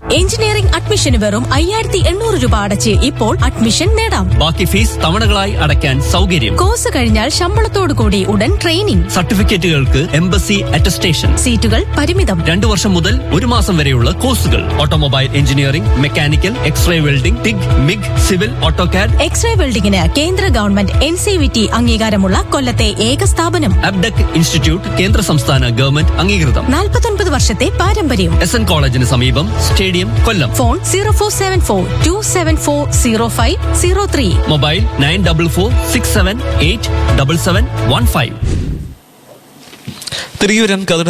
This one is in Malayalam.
എഞ്ചിനീയറിംഗ് അഡ്മിഷന് വെറും അയ്യായിരത്തി എണ്ണൂറ് രൂപ അടച്ച് ഇപ്പോൾ അഡ്മിഷൻ നേടാം ബാക്കി ഫീസ് തവണകളായി അടയ്ക്കാൻ സൗകര്യം കോഴ്സ് കഴിഞ്ഞാൽ ശമ്പളത്തോടു കൂടി ഉടൻ ട്രെയിനിംഗ് സർട്ടിഫിക്കറ്റുകൾക്ക് എംബസി അറ്റസ്റ്റേഷൻ സീറ്റുകൾ പരിമിതം രണ്ടു വർഷം മുതൽ ഒരു മാസം വരെയുള്ള കോഴ്സുകൾ automobile engineering mechanical x ray welding TIG MIG civil AutoCAD x ray വെൽഡിംഗിന് കേന്ദ്ര government N C V T അംഗീകാരമുള്ള കൊല്ലത്തെ ഏക സ്ഥാപനം അബ്ഡക് ഇൻസ്റ്റിറ്റ്യൂട്ട് കേന്ദ്ര സംസ്ഥാന ഗവൺമെന്റ് അംഗീകൃതം നാൽപ്പത്തൊൻപത് വർഷത്തെ പാരമ്പര്യം എസ് എൻ കോളേജിന് സമീപം stadium Kollam phone zero four seven four two seven four zero five zero three mobile nine double four six seven eight double seven one five തിരിയൂരൻ കഥ